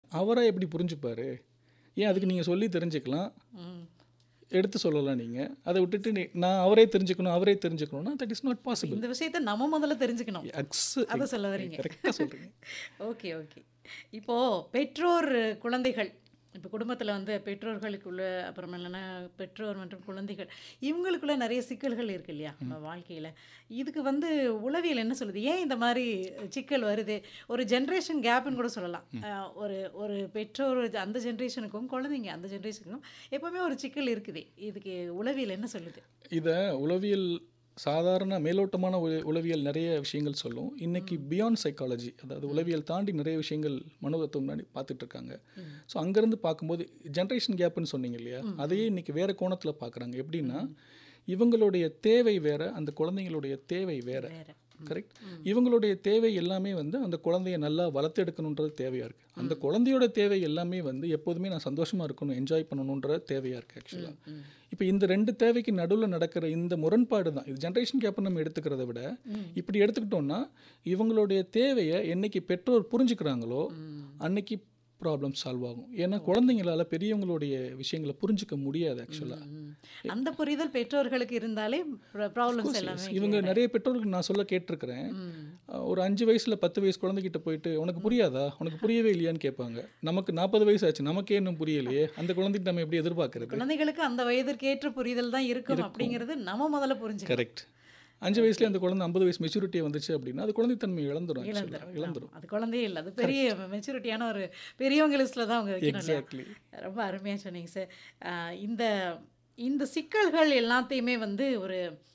அவரா எப்படி புரிஞ்சுப்பாரு ஏன் அதுக்கு நீங்கள் சொல்லி தெரிஞ்சுக்கலாம் ம் எடுத்து சொல்லலாம் நீங்கள் அதை விட்டுட்டு நீ நான் அவரே தெரிஞ்சுக்கணும் அவரே தெரிஞ்சுக்கணும்னா தட் இஸ் நாட் பாசிபிள் இந்த விஷயத்தை நம்ம முதல்ல தெரிஞ்சுக்கணும் அக்ஸ் அதை சொல்ல வரீங்க கரெக்டாக சொல்கிறீங்க ஓகே ஓகே இப்போது பெற்றோர் குழந்தைகள் இப்போ குடும்பத்தில் வந்து பெற்றோர்களுக்குள்ள அப்புறம் இல்லைன்னா பெற்றோர் மற்றும் குழந்தைகள் இவங்களுக்குள்ள நிறைய சிக்கல்கள் இருக்கு இல்லையா நம்ம வாழ்க்கையில் இதுக்கு வந்து உளவியல் என்ன சொல்லுது ஏன் இந்த மாதிரி சிக்கல் வருது ஒரு ஜென்ரேஷன் கேப்னு கூட சொல்லலாம் அஹ், ஒரு ஒரு பெற்றோர் அந்த ஜென்ரேஷனுக்கும் குழந்தைங்க அந்த ஜென்ரேஷனுக்கும் எப்போவுமே ஒரு சிக்கல் இருக்குது இதுக்கு உளவியல் என்ன சொல்லுது இதை உளவியல் சாதாரண மேலோட்டமான உள- உளவியல் நிறைய விஷயங்கள் சொல்லும் இன்னைக்கு பியாண்ட் சைக்காலஜி அதாவது உளவியல் தாண்டி நிறைய விஷயங்கள் மனோதத்துவம் முன்னாடி பார்த்துட்டு இருக்காங்க ஸோ அங்கேருந்து பார்க்கும்போது ஜென்ரேஷன் கேப்னு சொன்னீங்க இல்லையா அதையே இன்னைக்கு வேற கோணத்தில் பார்க்குறாங்க எப்படின்னா இவங்களுடைய தேவை வேற அந்த குழந்தைங்களுடைய தேவை வேற வேற கரெக்ட் இவங்களுடைய தேவை எல்லாமே வந்து அந்த குழந்தைய நல்லா வளர்த்தெடுக்கணுன்றது தேவையாக இருக்குது அந்த குழந்தையோட தேவை எல்லாமே வந்து எப்போதுமே நான் சந்தோஷமாக இருக்கணும் என்ஜாய் பண்ணணுன்ற தேவையாக இருக்குது ஆக்சுவலாக இப்போ இந்த ரெண்டு தேவைக்கு நடுவில் நடக்கிற இந்த முரண்பாடு தான் இது ஜென்ரேஷன் கேப்பை நம்ம எடுத்துக்கிறத விட இப்படி எடுத்துக்கிட்டோம்னா இவங்களுடைய தேவையை என்னைக்கு பெற்றோர் புரிஞ்சுக்கிறாங்களோ அன்னைக்கு ப்ராப்ளம் சால்வ் ஆகும் ஏன்னா குழந்தைங்களால பெரியவங்களுடைய விஷயங்களை புரிஞ்சுக்க முடியாது ஆக்சுவலாக ம். அந்த புரிதல் பெற்றோர்களுக்கு இருந்தாலே ப்ராப்ளம்ஸ் எல்லாமே இவங்க நிறைய பெற்றோர்களுக்கு நான் சொல்ல கேட்டிருக்கிறேன் ம். அஹ் ஒரு அஞ்சு வயசுல பத்து வயசு குழந்தைகிட்ட போயிட்டு உனக்கு புரியாதா உனக்கு புரியவே இல்லையான்னு கேட்பாங்க நமக்கு நாற்பது வயசு ஆச்சு நமக்கே இன்னும் புரியலையே அந்த குழந்தைக்கு நம்ம எப்படி எதிர்பார்க்கறது குழந்தைகளுக்கு அந்த வயதிற்கு ஏற்ற புரிதல் தான் இருக்கும் அப்படிங்கிறது நம்ம முதல்ல புரிஞ்சுக்கணும் கரெக்ட் அஞ்சு வயசுல அந்த குழந்தை ஐம்பது வயசு மெச்சூரிட்டி வந்துச்சு அப்படின்னா அது குழந்தைத்தன்மை இழந்துரும் actually. இழந்துரும். இழந்துரும் அது குழந்தையே இல்லை அது பெரிய மெச்சூரிட்டியான ஒரு பெரியவங்க லிஸ்ட்டில் தான் அவங்க வைக்கணும் இல்லையா? எக்ஸாக்ட்லி ரொம்ப அருமையாக சொன்னீங்க சார் ஆஹ் இந்த இந்த சிக்கல்கள் எல்லாத்தையுமே வந்து ஒரு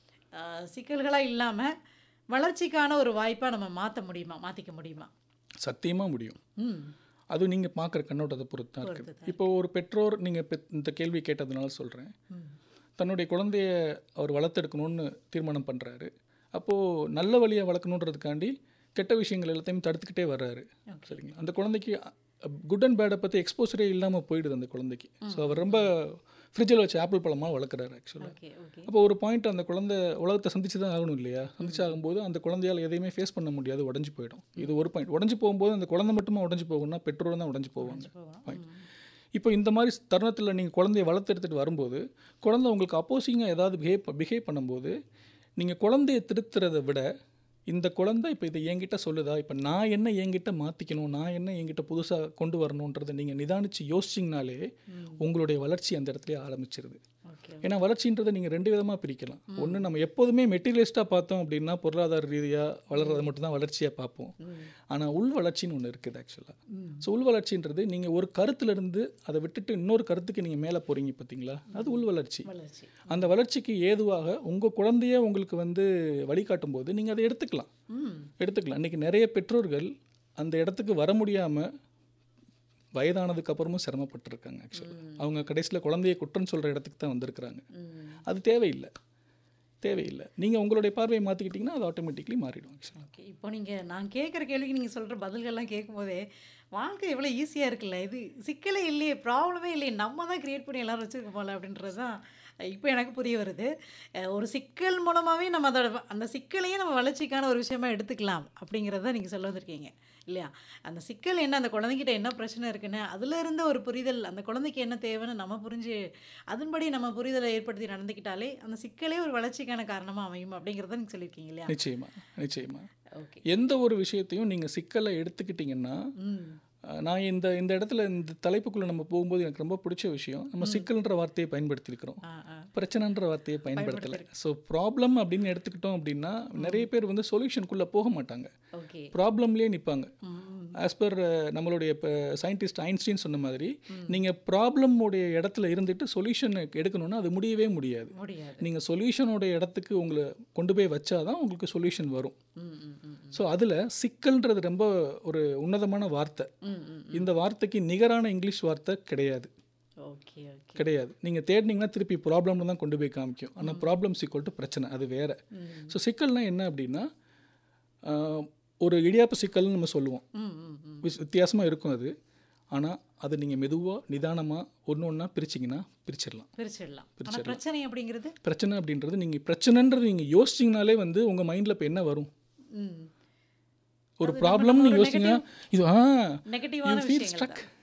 சிக்கல்களாக இல்லாமல் வளர்ச்சிக்கான ஒரு வாய்ப்பாக நம்ம மாற்ற முடியுமா மாற்றிக்க முடியுமா சத்தியமா முடியும் ம் அது நீங்க பார்க்குற கண்ணோட்டத்தை பொறுத்து தான் இருக்குது இப்போ ஒரு பெற்றோர் நீங்க பெ- இந்த கேள்வி கேட்டதுனால சொல்றேன் ம். தன்னுடைய குழந்தைய அவர் வளர்த்தெடுக்கணும்னு தீர்மானம் பண்ணுறாரு அப்போது நல்ல வழியை வளர்க்கணுன்றதுக்காண்டி கெட்ட விஷயங்கள் எல்லாத்தையும் தடுத்துக்கிட்டே வர்றாரு சரிங்களா அந்த குழந்தைக்கு குட் அண்ட் பேடை பற்றி எக்ஸ்போசரே இல்லாமல் போயிடுது அந்த குழந்தைக்கு ஸோ அவர் ரொம்ப ஃப்ரிட்ஜில் வச்சு ஆப்பிள் பழமாக வளர்க்குறாரு ஆக்சுவலாக ஓகே ஓகே அப்போ ஒரு பாயிண்ட் அந்த குழந்தை உலகத்தை சந்திச்சு தான் ஆகணும் இல்லையா சந்திச்சு ஆகும்போது அந்த குழந்தையால் எதையுமே ஃபேஸ் பண்ண முடியாது உடஞ்சி போயிடும் இது ஒரு பாயிண்ட் உடஞ்சி போகும்போது அந்த குழந்தை மட்டுமா உடஞ்சி போகும்னா பெற்றோர் தான் உடஞ்சி போவாங்க பாயிண்ட் இப்போ இந்த மாதிரி தருணத்தில் நீங்கள் குழந்தைய வளர்த்தெடுத்துட்டு வரும்போது குழந்தை உங்களுக்கு அப்போசிங்காக ஏதாவது பிஹேவ் பிஹேவ் பண்ணும்போது நீங்கள் குழந்தைய திருத்துறதை விட இந்த குழந்தை இப்போ இதை என்கிட்ட சொல்லுதா இப்போ நான் என்ன என்கிட்ட மாற்றிக்கணும் நான் என்ன என்கிட்ட புதுசாக கொண்டு வரணுன்றதை நீங்கள் நிதானித்து யோசிச்சிங்கனாலே உங்களுடைய வளர்ச்சி அந்த இடத்துலயே ஆரம்பிச்சிருது ஓகே ஏன்னா வளர்ச்சின்றதை நீங்கள் ரெண்டு விதமாக பிரிக்கலாம் ஒன்று நம்ம எப்போதுமே மெட்டீரியலிஸ்ட்டாக பார்த்தோம் அப்படின்னா பொருளாதார ரீதியாக வளர்றதை மட்டும்தான் வளர்ச்சியாக பார்ப்போம் ஆனால் உள் வளர்ச்சின்னு ஒன்று இருக்குது ஆக்சுவலாக ஸோ உள் வளர்ச்சின்றது நீங்கள் ஒரு கருத்துலேருந்து அதை விட்டுட்டு இன்னொரு கருத்துக்கு நீங்கள் மேலே போகிறீங்க பார்த்தீங்களா அது உள் வளர்ச்சி வளர்ச்சி அந்த வளர்ச்சிக்கு ஏதுவாக உங்கள் குழந்தைய உங்களுக்கு வந்து வழிகாட்டும் போது நீங்கள் அதை எடுத்துக்கலாம் ம் எடுத்துக்கலாம் இன்றைக்கி நிறைய பெற்றோர்கள் அந்த இடத்துக்கு வர முடியாமல் வயதானதுக்கு அப்புறமும் சிரமப்பட்டிருக்காங்க ஆக்சுவலாக அவங்க கடைசியில் குழந்தைய குற்றம் சொல்கிற இடத்துக்கு தான் வந்திருக்கிறாங்க ம் அது தேவையில்லை தேவையில்லை நீங்கள் உங்களுடைய பார்வையை மாற்றிக்கிட்டிங்கன்னா அது ஆட்டோமேட்டிக்லி மாறிடும் ஆக்சுவலாக ஓகே இப்போ நீங்கள் நான் கேட்குற கேள்விக்கு நீங்கள் சொல்கிற பதில்கள்லாம் கேட்கும்போதே வாழ்க்கை எவ்வளோ ஈஸியாக இருக்குல்ல இது சிக்கலே இல்லையே ப்ராப்ளமே இல்லையே நம்ம தான் க்ரியேட் பண்ணி எல்லாரும் வச்சுருக்க போல அப்படின்றது தான் இப்போ எனக்கு புரிய வருது அஹ் ஒரு சிக்கல் மூலமாகவே நம்ம அதோட வ- அந்த சிக்கலையே நம்ம வளர்ச்சிக்கான ஒரு விஷயமா எடுத்துக்கலாம் அப்படிங்கிறத நீங்கள் சொல்ல வந்திருக்கீங்க இல்லையா அந்த சிக்கல் என்ன அந்த குழந்தைகிட்ட என்ன பிரச்சனை இருக்குன்னு அதுல இருந்த ஒரு புரிதல் அந்த குழந்தைக்கு என்ன தேவைன்னு நம்ம புரிஞ்சு அதன்படி நம்ம புரிதலை ஏற்படுத்தி நடந்துக்கிட்டாலே அந்த சிக்கலே ஒரு வளர்ச்சிக்கான காரணமாக அமையும் அப்படிங்கிறத நீங்கள் சொல்லியிருக்கீங்க இல்லையா நிச்சயமா நிச்சயமா ஓகே எந்த ஒரு விஷயத்தையும் நீங்கள் சிக்கலை எடுத்துக்கிட்டிங்கன்னா ம் அஹ், நான் இந்த இந்த இடத்துல இந்த தலைப்புக்குள்ளே நம்ம போகும்போது எனக்கு ரொம்ப பிடிச்ச விஷயம் நம்ம சிக்கல்ன்ற வார்த்தையை பயன்படுத்தியிருக்கிறோம் ஆ ஆ பிரச்சனைன்ற வார்த்தையை பயன்படுத்தலை ஸோ ப்ராப்ளம் அப்படின்னு எடுத்துக்கிட்டோம் அப்படின்னா நிறைய பேர் வந்து சொல்யூஷனுக்குள்ளே போக மாட்டாங்க ஓகே ப்ராப்ளம்லேயே நிற்பாங்க ம் ஆஸ் பர் நம்மளுடைய இப்போ சயின்டிஸ்ட் ஐன்ஸ்டீன் சொன்ன மாதிரி நீங்கள் ப்ராப்ளமுடைய இடத்துல இருந்துட்டு சொல்யூஷன் எடுக்கணும்னா அது முடியவே முடியாது முடியாது நீங்கள் சொல்யூஷனோட இடத்துக்கு உங்களை கொண்டு போய் வச்சாதான் உங்களுக்கு சொல்யூஷன் வரும் ம் ம் ம் ஸோ அதில் சிக்கல்ன்றது ரொம்ப ஒரு உன்னதமான வார்த்தை ம் ம் இந்த வார்த்தைக்கு நிகரான இங்கிலீஷ் வார்த்தை கிடையாது ஓகே ஓகே கிடையாது நீங்கள் தேடினீங்கன்னா திருப்பி ப்ராப்ளம்ல தான் கொண்டு போய் காமிக்கும் ஆனால் ப்ராப்ளம் சிக்கல் டு பிரச்சனை அது வேற ஸோ சிக்கல்னா என்ன அப்படின்னா ஆஹ், ஒரு இடியாப்ப சிக்கல்னு நம்ம சொல்லுவோம் ம் ம் ம் வித்தியாசமாக இருக்கும் அது ஆனால் அதை நீங்கள் மெதுவாக நிதானமாக ஒன்று ஒன்றா பிரிச்சிங்கன்னா பிரிச்சிடலாம் பிரிச்சிடலாம் ஆனால் பிரச்சனை அப்படிங்கிறது பிரச்சனை அப்படின்றது நீங்கள் பிரச்சனைன்றது நீங்கள் யோசிச்சிங்கனாலே வந்து உங்கள் மைண்டில் இப்போ என்ன வரும் ம் ஒரு ப்ராப்ளம்னு யோசிச்சிங்கன்னா இது ஆ நெகட்டிவான you feel விஷயங்கள் stuck தான்